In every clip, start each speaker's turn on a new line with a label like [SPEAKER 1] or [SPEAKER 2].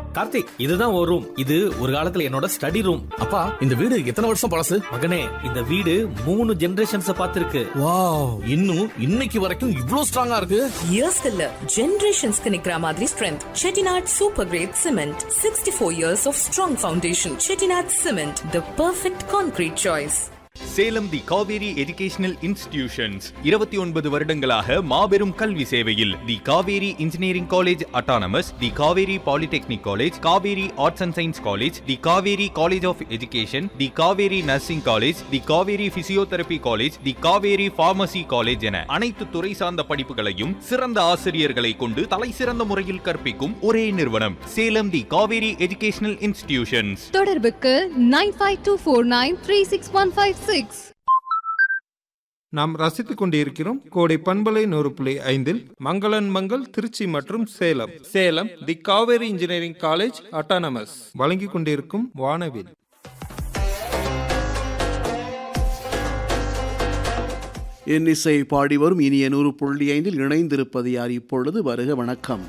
[SPEAKER 1] கார்த்திக் இதுதான் ஒரு ரூம் இது ஒரு காலத்துல என்னோட ஸ்டடி ரூம்
[SPEAKER 2] அப்பா இந்த வீடு எத்தனை வருஷம் பழசு
[SPEAKER 1] மகனே இந்த வீடு மூணு ஜெனரேஷன்ஸ் பார்த்திருக்கு
[SPEAKER 2] வாவ் இன்னும் இன்னைக்கு வரைக்கும் இவ்ளோ ஸ்ட்ராங்கா இருக்கு
[SPEAKER 3] இயர்ஸ் இல்ல ஜெனரேஷன்ஸ்க்கு நிக்கிற மாதிரி strength Chettinad super great cement sixty four years of strong foundation Chettinad cement the perfect concrete choice
[SPEAKER 4] Salem the Kaveri educational institutions இருபத்தி ஒன்பது வருடங்களாக மாபெரும் கல்வி சேவையில் the Kaveri engineering college autonomous the Kaveri polytechnic college Kaveri arts and science college the Kaveri college of education the Kaveri nursing college the Kaveri physiotherapy college the Kaveri pharmacy college என அனைத்து துறை சார்ந்த படிப்புகளையும் சிறந்த ஆசிரியர்களை கொண்டு தலை சிறந்த முறையில் கற்பிக்கும் ஒரே நிறுவனம் Salem the Kaveri educational institutions
[SPEAKER 5] தொடர்புக்கு nine five two four nine three six one five six
[SPEAKER 6] நாம் ரசித்துக் கொண்டிருக்கிறோம் கோடை பண்பலை நூறு புள்ளி ஐந்தில் மங்களன் மங்கள் திருச்சி மற்றும் Salem Salem the Kaveri engineering college autonomous வழங்கிக் கொண்டிருக்கும் வானவில்
[SPEAKER 7] இன்னிசை பாடி வரும் இனிய நூறு புள்ளி ஐந்தில் இணைந்திருப்பது யார் இப்பொழுது வருக வணக்கம்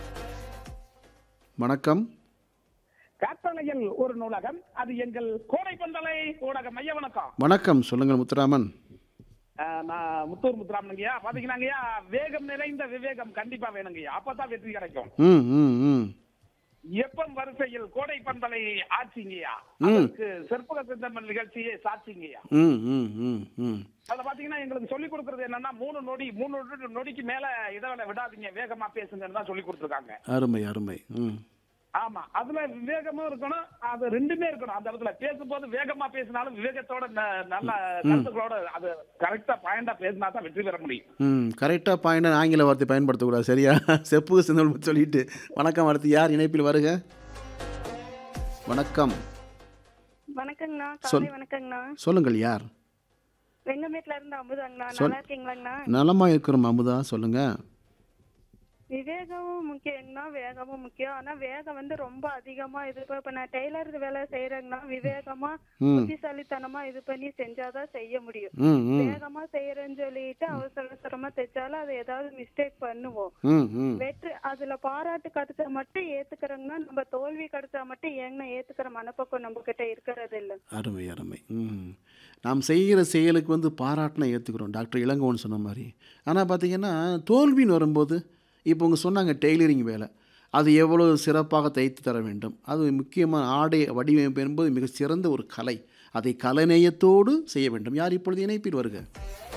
[SPEAKER 7] வணக்கம்
[SPEAKER 8] கற்பனையில் ஒரு நூலகம் அது எங்கள் கோடை பந்தலை ஊடகம் மைய வணக்கம்
[SPEAKER 7] வணக்கம் சொல்லுங்கள் முத்துராமன்
[SPEAKER 8] அஹ், நான் முத்தூர் முத்துராமனுங்கய்யா பாத்தீங்கன்னாங்கய்யா வேகம் நிறைந்த விவேகம் கண்டிப்பா வேணுங்கய்யா அப்பதான் வெற்றி கிடைக்கும்
[SPEAKER 7] ம் ம் ம்
[SPEAKER 8] எப்பம் வரிசையில் கோடை பந்தலை ஆட்சிங்கய்யா
[SPEAKER 7] ம்.
[SPEAKER 8] அதற்கு செற்பக சிந்தமன் நிகழ்ச்சியே சாட்சிங்கய்யா
[SPEAKER 7] ம் ம் ம் ம்
[SPEAKER 8] அதுல பாத்தீங்கன்னா எங்களுக்கு சொல்லி கொடுக்கறது என்னன்னா மூணு நொடி மூணு நொடி- நொடிக்கு மேல இடைவேளை விடாதீங்க வேகமா பேசுங்கன்னு தான் சொல்லி கொடுத்துருக்காங்க
[SPEAKER 7] அருமை அருமை ம்
[SPEAKER 8] ஆமா அதுல விவேகமும் இருக்கணும் அது ரெண்டுமே இருக்கணும் அந்த இடத்துல பேசும்போது வேகமா பேசினாலும் விவேகத்தோட ந- நல்ல கருத்துக்களோட அது கரெக்டா பாயிண்டா பேசினா தான் வெற்றி பெற முடியும்
[SPEAKER 7] ம் கரெக்டாக பாயிண்ட் ஆங்கில வார்த்தை பயன்படுத்தக்கூடாது சரியா செப்பு சிந்தல் சொல்லிட்டு வணக்கம் அடுத்து யார் இணைப்பில் வருக வணக்கம்
[SPEAKER 9] வணக்கங்கண்ணா
[SPEAKER 7] சொல்.
[SPEAKER 9] காலை வணக்கங்கண்ணா
[SPEAKER 7] சொல்லுங்கள் யார்
[SPEAKER 9] வெங்கமேட்ல இருந்து அமுதாங்கண்ணா
[SPEAKER 7] சொல்.
[SPEAKER 9] நல்லா இருக்கீங்களாங்கண்ணா
[SPEAKER 7] நலமாக இருக்கிறோம் அமுதா சொல்லுங்க
[SPEAKER 9] விவேகமும் முக்கியம்னா வேகமும் முக்கியம் ஆனா வேகம் வந்து ரொம்ப அதிகமா இது இப்ப இப்ப நான் டெய்லர் வேலை செய்யறேங்கன்னா விவேகமா
[SPEAKER 7] ம்.
[SPEAKER 9] புத்திசாலித்தனமா இது பண்ணி செஞ்சாதான் செய்ய முடியும்
[SPEAKER 7] ம் ம்
[SPEAKER 9] வேகமா செய்யறேன்னு சொல்லிட்டு அவசர அவசரமா தைச்சாலும் அது ஏதாவது மிஸ்டேக் பண்ணுவோம்
[SPEAKER 7] ம் ம்
[SPEAKER 9] வெற்றி அதுல பாராட்டு கிடைச்சா மட்டும் ஏத்துக்கிறோம்னா நம்ம தோல்வி கிடைச்சா மட்டும் ஏங்கன்னா ஏத்துக்கிற மனப்பக்கம் நம்ம கிட்ட இருக்கிறது இல்ல
[SPEAKER 7] அருமை அருமை ம் நாம் செய்கிற செயலுக்கு வந்து பாராட்டினா ஏற்றுக்கிறோம் டாக்டர் இளங்கோன்னு சொன்ன மாதிரி ஆனால் பார்த்தீங்கன்னா தோல்வின்னு வரும்போது இப்போ உங்க சொன்னாங்க டெய்லரிங் வேலை அது எவ்வளோ சிறப்பாக தைத்து தர வேண்டும் அது முக்கியமாக ஆடை வடிவமைப்பு என்பது மிக சிறந்த ஒரு கலை அதை கலைநயத்தோடு செய்ய வேண்டும் யார் இப்பொழுது இணைப்பில் வருக